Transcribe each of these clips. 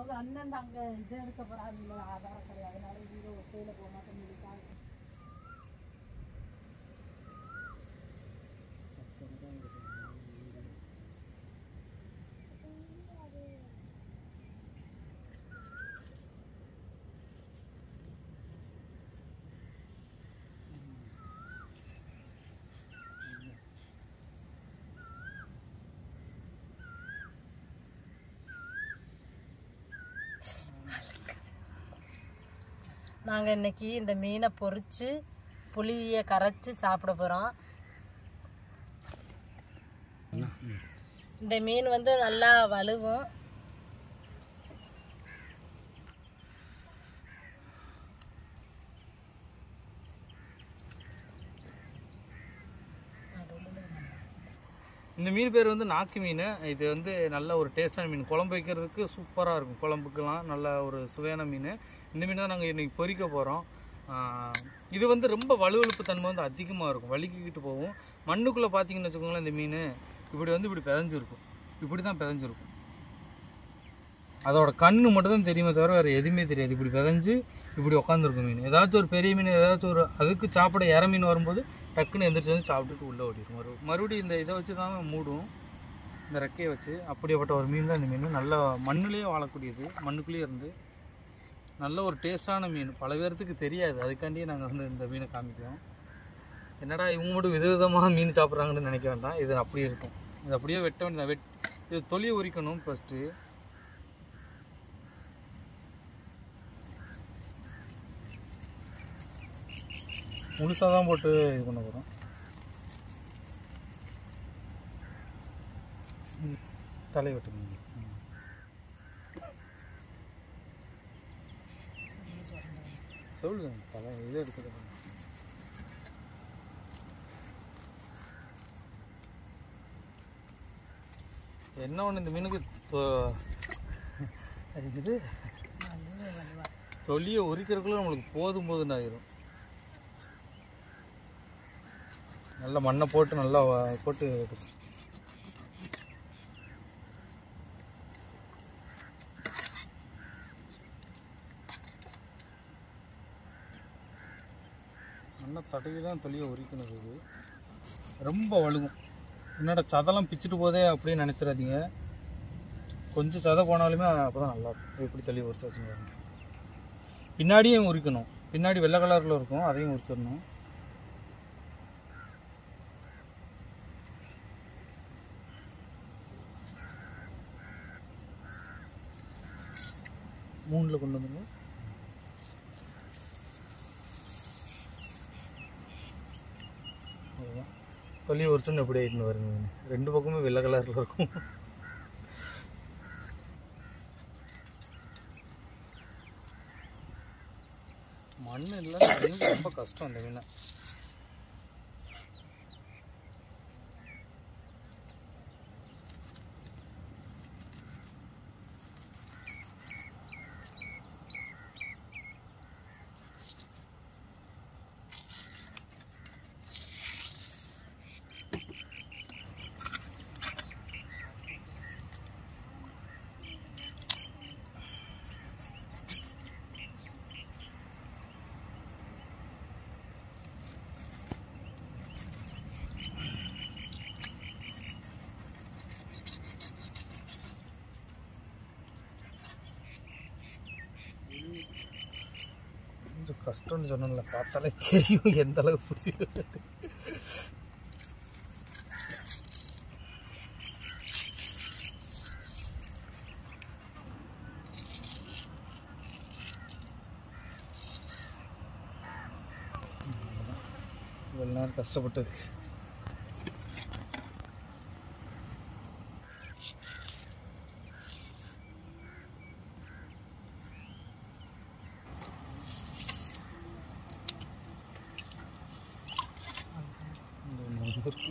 அவங்க அண்ணன் அங்க இது எடுக்க போறாங்க ஆதாரம் கிடையாது அதனால இங்க ஒத்தையில போக மாட்டேன்னு சொல்லிட்டாங்க நாங்கள் இன்னைக்கு இந்த மீனை பொரிச்சு புளியை கரைச்சி சாப்பிட போகிறோம் இந்த மீன் வந்து நல்லா வலுவும் இந்த மீன் பேர் வந்து நாக்கு மீன் இது வந்து நல்ல ஒரு டேஸ்டான மீன் குழம்பு வைக்கிறதுக்கு சூப்பராக இருக்கும் குழம்புக்கெல்லாம் நல்ல ஒரு சுவையான மீன் இந்த மீன் தான் நாங்கள் இன்னைக்கு பொரிக்க போகிறோம் இது வந்து ரொம்ப வலுவழுப்பு தன்மை வந்து அதிகமாக இருக்கும் வலிக்கிக்கிட்டு போகும் மண்ணுக்குள்ளே பார்த்தீங்கன்னு வச்சுக்கோங்களேன் இந்த மீன் இப்படி வந்து இப்படி பிதஞ்சிருக்கும் இப்படி தான் பிதஞ்சிருக்கும் அதோட கண்ணு மட்டும் தான் தெரியுமே தவிர வேறு எதுவுமே தெரியாது இப்படி விதைஞ்சு இப்படி உட்காந்துருக்கும் மீன் ஏதாச்சும் ஒரு பெரிய மீன் ஏதாச்சும் ஒரு அதுக்கு சாப்பிட இற மீன் வரும்போது டக்குன்னு எந்திரிச்சு வந்து சாப்பிட்டுட்டு உள்ளே ஓடிடும் மறு மறுபடியும் இந்த இதை வச்சு தான் மூடும் இந்த ரெக்கையை வச்சு அப்படிப்பட்ட ஒரு மீன் தான் இந்த மீன் நல்ல மண்ணுலேயே வாழக்கூடியது மண்ணுக்குள்ளேயே இருந்து நல்ல ஒரு டேஸ்டான மீன் பல பேர்த்துக்கு தெரியாது அதுக்காண்டியே நாங்கள் வந்து இந்த மீனை காமிக்கிறோம் என்னடா இவங்க மட்டும் விதவிதமாக மீன் சாப்பிட்றாங்கன்னு நினைக்க வேண்டாம் இது அப்படியே இருக்கும் இது அப்படியே வெட்ட வேண்டியது வெட் இது தொலியை உரிக்கணும் ஃபஸ்ட்டு முழுசாக தான் போட்டு இது பண்ண போகிறோம் தலை வெட்டுங்க ம். சொல்லுங்க தலை இது எடுக்கிறது என்ன ஒன்று இந்த மீனுக்கு தொ- அது இது தொலியை உரிக்கிறதுக்குள்ள நம்மளுக்கு போதும் போதுன்னு ஆயிரும் நல்லா மண்ணை போட்டு நல்லா வ- போட்டு எடுக்கணும். மண்ணை தடவி தான் தொலியை உரிக்கணும் இது ரொம்ப வழுகும் என்னடா சதெல்லாம் பிச்சுட்டு போதே அப்படின்னு நினச்சிடாதீங்க கொஞ்சம் சதை போனாலுமே அப்போ தான் நல்லாயிருக்கும் எப்படி தள்ளி உரிச்சு வச்சுன்னு பின்னாடியும் உரிக்கணும் பின்னாடி வெள்ளை கலரில் இருக்கும் அதையும் உரிச்சிடணும் மூணில் கொண்டு வந்துருங்க அவ்வளோதான் தொல்லி உரிச்சுன்னு எப்படி ஆயிட்டுன்னு வருங்க மீன். ரெண்டு பக்கமும் வெள்ளை கலரில் இருக்கும் மண் இல்லை ரொம்ப கஷ்டம் அந்த மீனை கொஞ்சம் கஷ்டம்னு சொன்னேன்ல பார்த்தாலே தெரியும் எந்த அளவுக்கு பிடிச்சிருக்கு இவ்வளோ நேரம் கஷ்டப்பட்டது இந்த மூணு இருக்கு.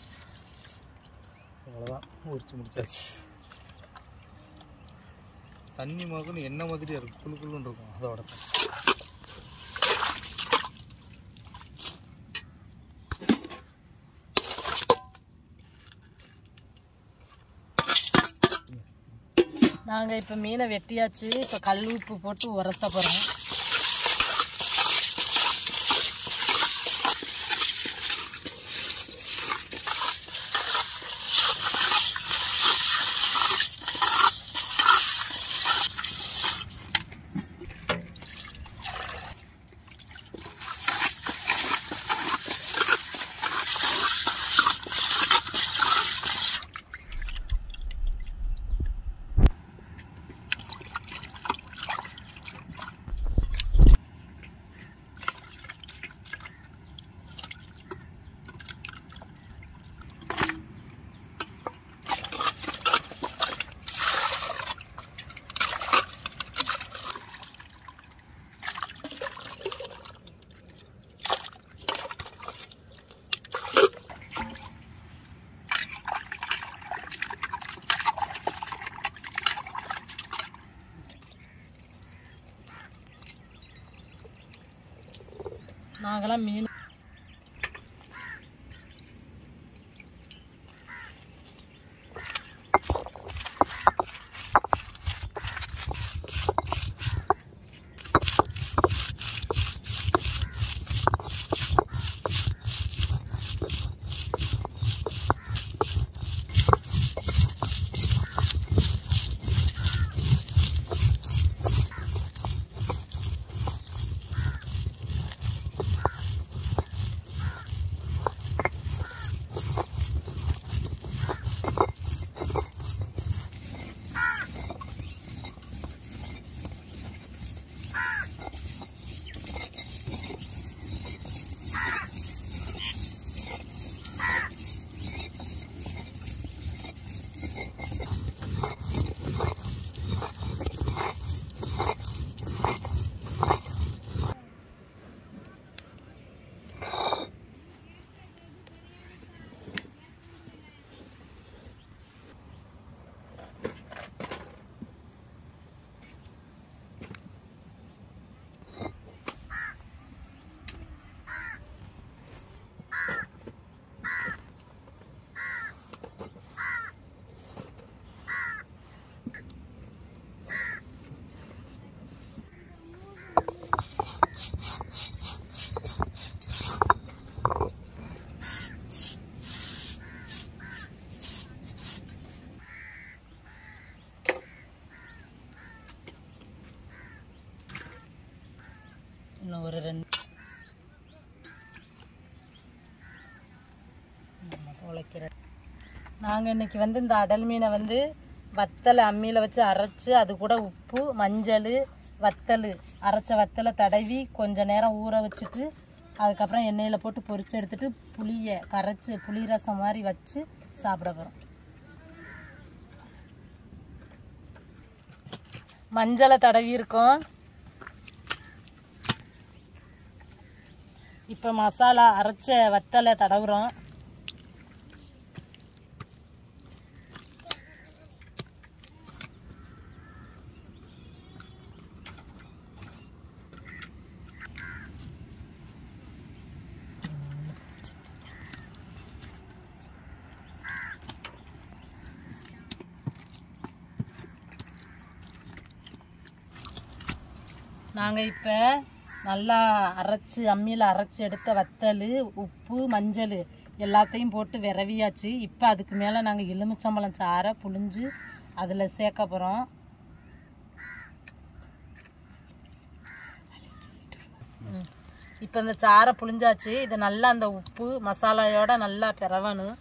அவ்வளோதான் உரிச்சு முடிச்சாச்சு தண்ணி மகன்னு என்ன மாதிரியே இருக்கும் குளு குளுன்னு இருக்கும் அதோட தான். நாங்கள் இப்போ மீனை வெட்டியாச்சு இப்போ கல் உப்பு போட்டு உரச போகிறோம் நாங்களாம் மீன் இன்னும் ஒரு ரெண்டு உழைக்கிற நாங்கள் இன்னைக்கு வந்து இந்த அடல் மீனை வந்து வத்தலை அம்மியில் வச்சு அரைச்சி அது கூட உப்பு மஞ்சள் வத்தல் அரைச்ச வத்தலை தடவி கொஞ்ச நேரம் ஊற வச்சுட்டு அதுக்கப்புறம் எண்ணெயில் போட்டு பொரிச்சு எடுத்துட்டு புளியை கரைச்சி புளி ரசம் மாதிரி வச்சு சாப்பிட போகிறோம் மஞ்சளை தடவி இருக்கோம் இப்போ மசாலா அரைச்ச வத்தலை தடவுறோம் நாங்கள் இப்போ நல்லா அரைச்சி அம்மியில் அரைச்சி எடுத்த வத்தல் உப்பு மஞ்சள் எல்லாத்தையும் போட்டு விரவியாச்சு இப்போ அதுக்கு மேலே நாங்கள் எலுமிச்சம்பழம் சாறை புழிஞ்சு அதில் சேர்க்க போகிறோம் இப்போ இந்த சாறை புழிஞ்சாச்சு இது நல்லா அந்த உப்பு மசாலாயோட நல்லா பிறவணும்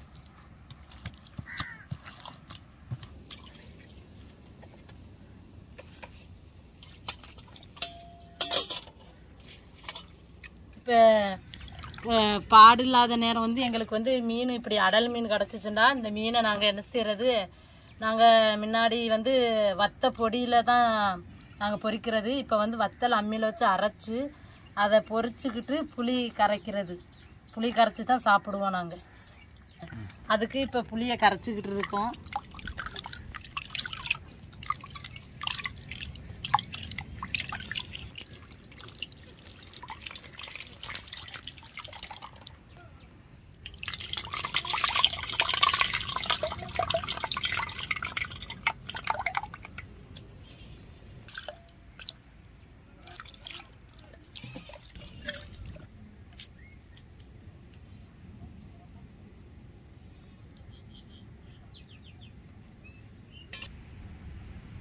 இப்போ பாடு இல்லாத நேரம் வந்து எங்களுக்கு வந்து மீன் இப்படி அடல் மீன் கிடச்சிச்சுண்டா இந்த மீனை நாங்கள் என்ன செய்கிறது நாங்கள் முன்னாடி வந்து வத்த பொடியில் தான் நாங்கள் பொரிக்கிறது இப்போ வந்து வத்தல் அம்மியில் வச்சு அரைச்சி அதை பொரிச்சுக்கிட்டு புளி கரைக்கிறது புளி கரைச்சி தான் சாப்பிடுவோம் நாங்கள் அதுக்கு இப்போ புளியை கரைச்சிக்கிட்டு இருக்கோம்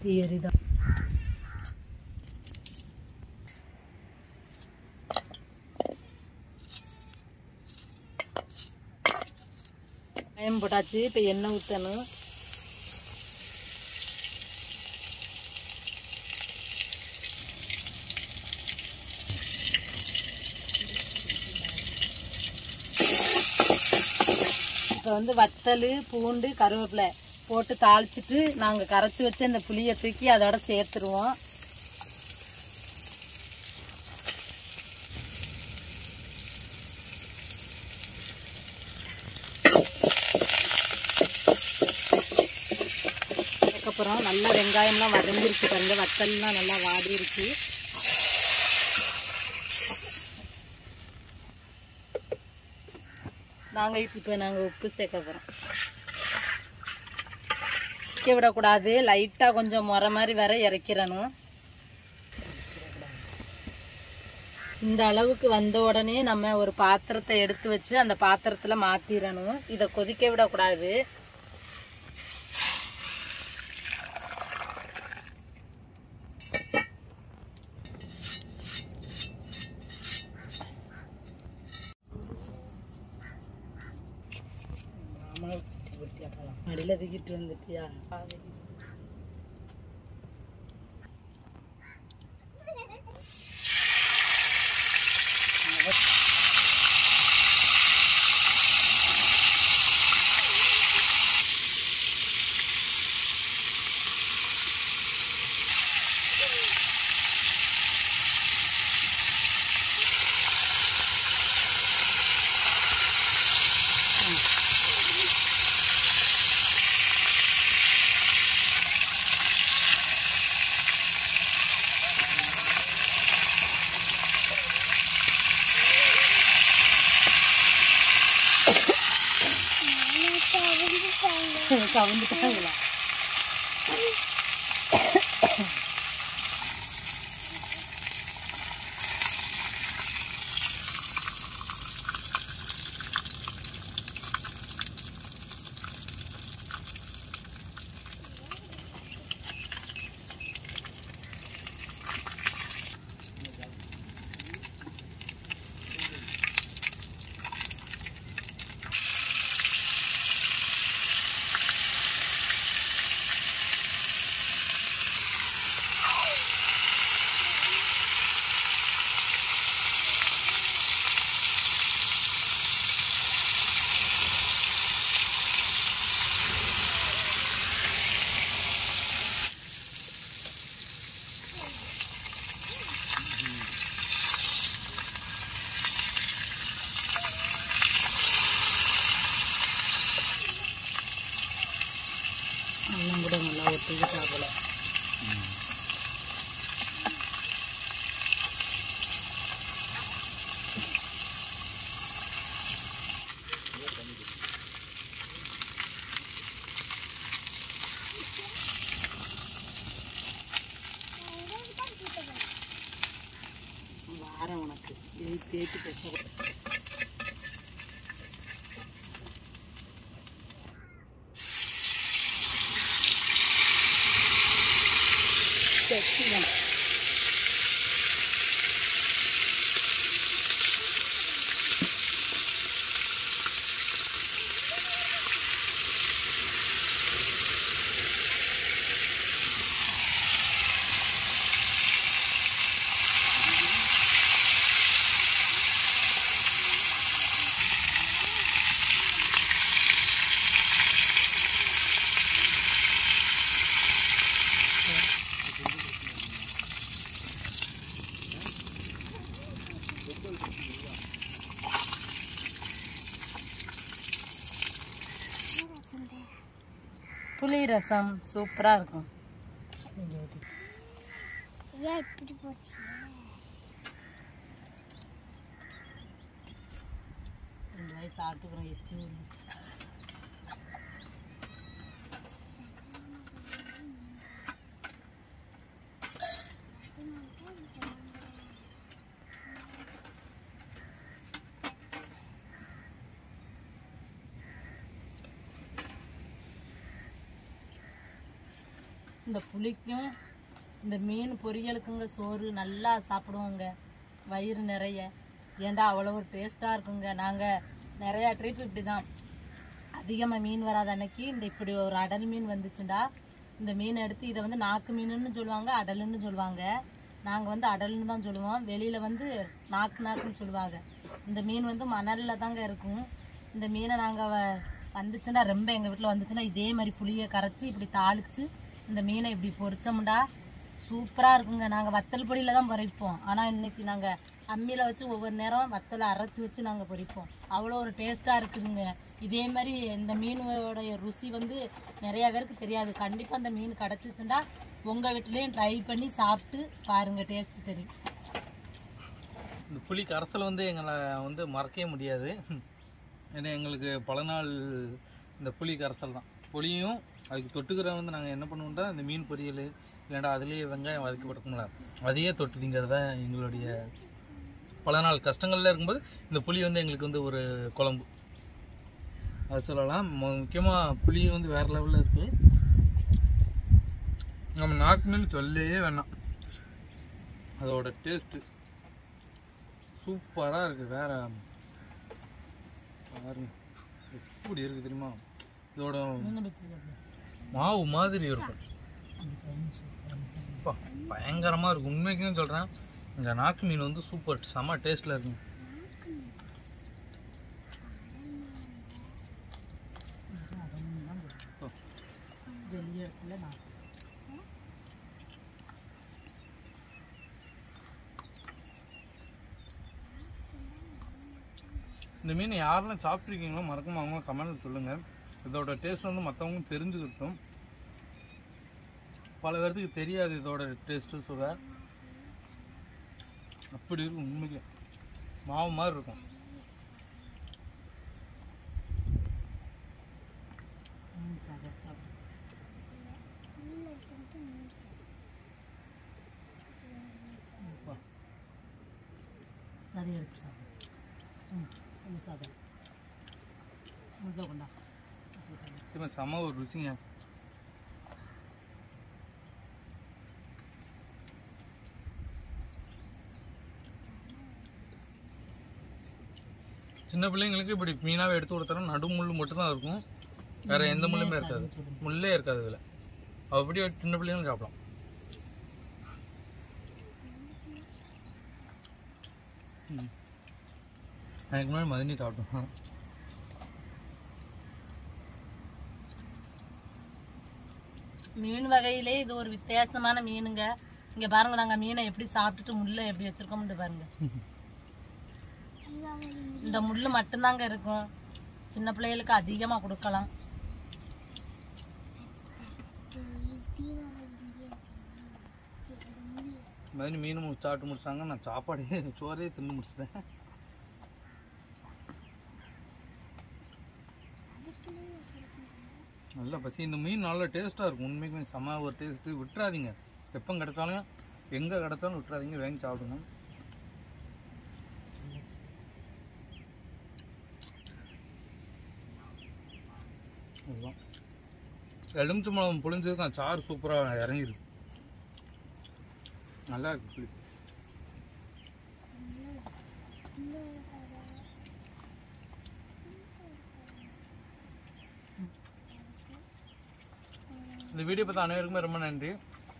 தீயரிதான் வெங்காயம் போட்டாச்சு இப்போ எண்ணெய் ஊற்றணும் இப்போ வந்து வத்தல் பூண்டு கருவேப்பிலை போட்டு தாளிச்சிட்டு நாங்கள் கரைச்சி வச்ச இந்த புளியை தூக்கி அதோட சேர்த்துருவோம் அதுக்கப்புறம் நல்லா வெங்காயம்லாம் வதங்கிருச்சு பாருங்க வத்தல்லாம் நல்லா வாடி இருக்கு நாங்கள் இப்போ நாங்கள் உப்பு சேர்க்க போகிறோம் வைக்க விடக்கூடாது லைட்டாக கொஞ்சம் முறை மாதிரி வர இறக்கிறணும் இந்த அளவுக்கு வந்த உடனே நம்ம ஒரு பாத்திரத்தை எடுத்து வச்சு அந்த பாத்திரத்தில் மாற்றிடணும் இதை கொதிக்க விடக்கூடாது மடியில் தூக்கிட்டு வந்துட்டியா கவுந்துட்டாங்களா எல்லாம் கூட நல்லா ஒட்டிக்கிட்டா போல வாரம் உனக்கு இதை தேய்ச்சி பேச சரி புளி ரசம் சூப்பராக இருக்கும் இங்க ஊத்தி. ரெண்டு வாய் சாப்பிட்டுக்கிறோம் எச்சி ஊறி. இந்த புளிக்கும் இந்த மீன் பொரியலுக்குங்க சோறு நல்லா சாப்பிடுவோங்க வயிறு நிறைய ஏன்டா அவ்வளோ ஒரு டேஸ்ட்டாக இருக்குங்க நாங்கள் நிறையா ட்ரிப் இப்படி தான் அதிகமாக மீன் வராத அன்னைக்கு இந்த இப்படி ஒரு அடல் மீன் வந்துச்சுண்டா இந்த மீனை எடுத்து இதை வந்து நாக்கு மீனுன்னு சொல்லுவாங்க அடலுன்னு சொல்லுவாங்க நாங்கள் வந்து அடல்னு தான் சொல்லுவோம் வெளியில் வந்து நாக்கு நாக்குன்னு சொல்லுவாங்க இந்த மீன் வந்து மணலில் தாங்க இருக்கும் இந்த மீனை நாங்கள் வந்துச்சுன்னா ரொம்ப எங்கள் வீட்டில் வந்துச்சுன்னா இதே மாதிரி புளியை கரைச்சி இப்படி தாளித்து இந்த மீனை இப்படி பொரிச்சோம்டா சூப்பராக இருக்குங்க நாங்கள் வத்தல் பொடியில் தான் பொரிப்போம் ஆனால் இன்னைக்கு நாங்கள் அம்மியில் வச்சு ஒவ்வொரு நேரம் வத்தலை அரைச்சி வச்சு நாங்கள் பொரிப்போம் அவ்வளோ ஒரு டேஸ்ட்டாக இருக்குதுங்க இதே மாதிரி இந்த மீனோடைய ருசி வந்து நிறையா பேருக்கு தெரியாது கண்டிப்பாக அந்த மீன் கிடச்சிச்சுன்னா உங்கள் வீட்லேயும் ட்ரை பண்ணி சாப்பிட்டு பாருங்கள் டேஸ்ட் தெரியும் இந்த புளி கரைசல் வந்து எங்களை வந்து மறக்கவே முடியாது ஏன்னா எங்களுக்கு பல நாள் இந்த புளி கரைசல் தான் புளியும் அதுக்கு தொட்டுக்கிற வந்து நாங்கள் என்ன பண்ணுவோம்னா இந்த மீன் பொரியல் இல்லைண்டா அதுலேயே வெங்காயம் வதக்கி போட்டுக்கோங்களா அதையே தொட்டு திங்கிறது தான் எங்களுடைய பல நாள் கஷ்டங்கள்ல இருக்கும்போது இந்த புளி வந்து எங்களுக்கு வந்து ஒரு குழம்பு அது சொல்லலாம் முக்கியமாக புளி வந்து வேறு லெவலில் இருக்குது நம்ம நாக்கு மீன் சொல்லவே வேணாம் அதோட டேஸ்ட்டு சூப்பராக இருக்குது வேற பாருங்க எப்படி இருக்குது தெரியுமா இதோட மாவு மாதிரி இருக்கும் அப்பா, பயங்கரமா இருக்கும் உண்மைக்குமே சொல்கிறேன் இந்த நாக்கு மீன் வந்து சூப்பர் செம டேஸ்ட்டில் இருக்குங்க வெளியே இடத்துல நான் இந்த மீன் யாரெல்லாம் சாப்பிட்ருக்கீங்களோ மறக்காம அவங்க கமெண்ட்ல சொல்லுங்கள் இதோட டேஸ்ட் வந்து மற்றவங்க தெரிஞ்சுக்கிட்டும் பல பேர்த்துக்கு தெரியாது இதோட டேஸ்ட்டு சுவை அப்படி இருக்கும் உண்மைக்கு மாவு மாதிரி இருக்கும் ம், சாப்பிடு, சாப்பிடு. அப்பா. சரி எடுத்து சாப்பிடு ம் கொஞ்சம் சாப்பிடு முட்டை கொண்டா சத்தியமா செம ஒரு ருச்சிங்க சின்ன பிள்ளைங்களுக்கு இப்படி மீனாவே எடுத்து கொடுத்தா நடு முள் மட்டும் தான் இருக்கும் வேற எந்த முள்ளுமே இருக்காது முள்ளே இருக்காது இதுல அப்படியே சின்ன பிள்ளைங்களும் சாப்பிடலாம் ம். எனக்கு முன்னாடி மதினி சாப்பிட்டோம் மீன் வகையிலே இது ஒரு வித்தியாசமான மீனுங்க இங்க பாருங்க நாங்க மீனை எப்படி சாப்பிட்டுட்டு முள்ளை எப்படி வச்சிருக்கோம்னு பாருங்க இந்த முள்ளு மட்டும்தாங்க இருக்கும் சின்ன பிள்ளைகளுக்கு அதிகமா கொடுக்கலாம் மதினி மீன் மு- சாப்பிட்டு முடிச்சாங்க நான் சாப்பாடே சோறே தின்னு முடிச்சிட்டேன் நல்ல பசி இந்த மீன் நல்ல டேஸ்ட்டாக இருக்கும் உண்மைக்குமே செம ஒரு டேஸ்ட்டு விட்டுறாதீங்க எப்போ கிடைச்சாலும் எங்கே கிடைச்சாலும் விட்டுறாதீங்க வாங்கி சாப்பிடுங்க அதுதான் எலுமிச்சம்பழம் புளிஞ்சதுக்கு அந்த சாறு சூப்பராக இறங்கிருக்கு நல்லா இருக்கு புளி இந்த வீடியோ பார்த்த அனைவருக்குமே ரொம்ப நன்றி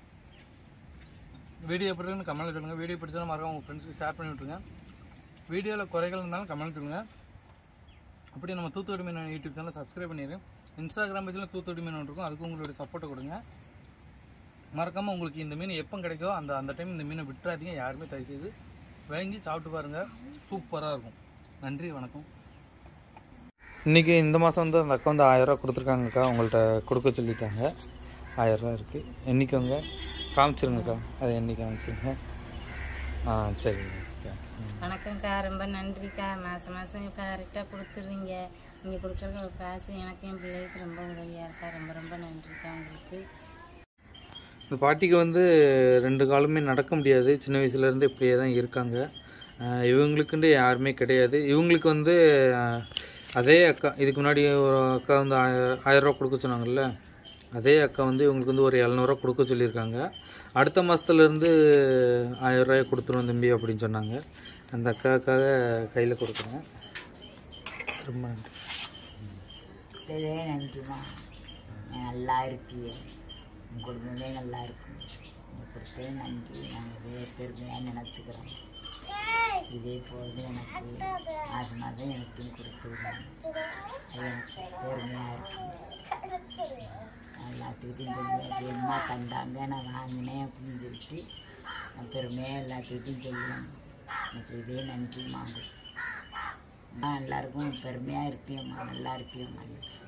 வீடியோ எப்படி இருக்குன்னு கமெண்ட் சொல்லுங்கள் வீடியோ பிடிச்சா மறக்காம உங்கள் ஃப்ரெண்ட்ஸுக்கு ஷேர் பண்ணி விட்ருங்க வீடியோவில் குறைகள் இருந்தாலும் கமெண்ட் சொல்லுங்கள் அப்படியே நம்ம தூத்துக்குடி மீன் யூடியூப் சேனல் சப்ஸ்கிரைப் பண்ணிடுங்க இன்ஸ்டாகிராம் பேஜில் தூத்துக்குடி மீன் இருக்கும் அதுக்கு உங்களுடைய சப்போர்ட்டை கொடுங்க மறக்காமல் உங்களுக்கு இந்த மீன் எப்போ கிடைக்குதோ அந்த அந்த டைம் இந்த மீனை விட்டுறாதீங்க யாருமே தயவு செய்து வாங்கி சாப்பிட்டு பாருங்கள் சூப்பராக இருக்கும் நன்றி வணக்கம் இன்றைக்கி இந்த மாதம் வந்து அந்த அக்கா வந்து ஆயிரரூவா கொடுத்துருக்காங்கக்கா உங்கள்கிட்ட கொடுக்க சொல்லிட்டாங்க ஆயிரரூவா இருக்குது எண்ணிக்கோங்க காமிச்சிருங்கக்கா அதை எண்ணி காமிச்சிருங்க ஆ சரிங்கக்கா ம் வணக்கம்க்கா ரொம்ப நன்றிக்கா மாதம் மாதம் கரெக்டாக கொடுத்துட்றீங்க நீங்கள் கொடுக்குற காசு எனக்கு என் பிள்ளைக்கு ரொம்ப உதவியாக இருக்கா ரொம்ப ரொம்ப நன்றிக்கா உங்களுக்கு இந்த பாட்டிக்கு வந்து ரெண்டு காலமே நடக்க முடியாது சின்ன வயசுலேருந்து இப்படியே தான் இருக்காங்க அஹ் இவங்களுக்குண்டு யாருமே கிடையாது இவங்களுக்கு வந்து அஹ், அதே அக்கா இதுக்கு முன்னாடி ஒரு அக்கா வந்து ஆய- ஆயிரம் ரூபா கொடுக்க சொன்னாங்கல்ல அதே அக்கா வந்து இவங்களுக்கு வந்து ஒரு எழுநூறுவா கொடுக்க சொல்லியிருக்காங்க அடுத்த மாதத்துலேருந்து ஆயிரரூவாய் கொடுத்துருவோம் தம்பி அப்படின்னு சொன்னாங்க அந்த அக்காவுக்காக கையில் கொடுக்குறேன் ரொம்ப நன்றி இதே நன்றிமா நல்லா இருப்பிய உன் குடும்பமே நல்லா இருக்கும் நீ கொடுத்தே நன்றி நாங்கள் இதே பெருமையாக நினச்சிக்கிறோம் இதே போது எனக்கு மாதம் மாதம் எனக்கும் கொடுத்து விடுங்க அது எனக்கு பெருமையாக இருக்கும் எல்லாத்துக்கிட்டையும் சொல்லி அது என்ன தந்தாங்க நான் வாங்கினேன் அப்படின்னு சொல்லிட்டு நான் பெருமையாக எல்லாத்துக்கிட்டையும் சொல்லுவேன் எனக்கு இதே நன்றி மாங்க நான் எல்லாருக்கும் பெருமையாக இருப்பியம்மா நல்லா இருப்பியம்மா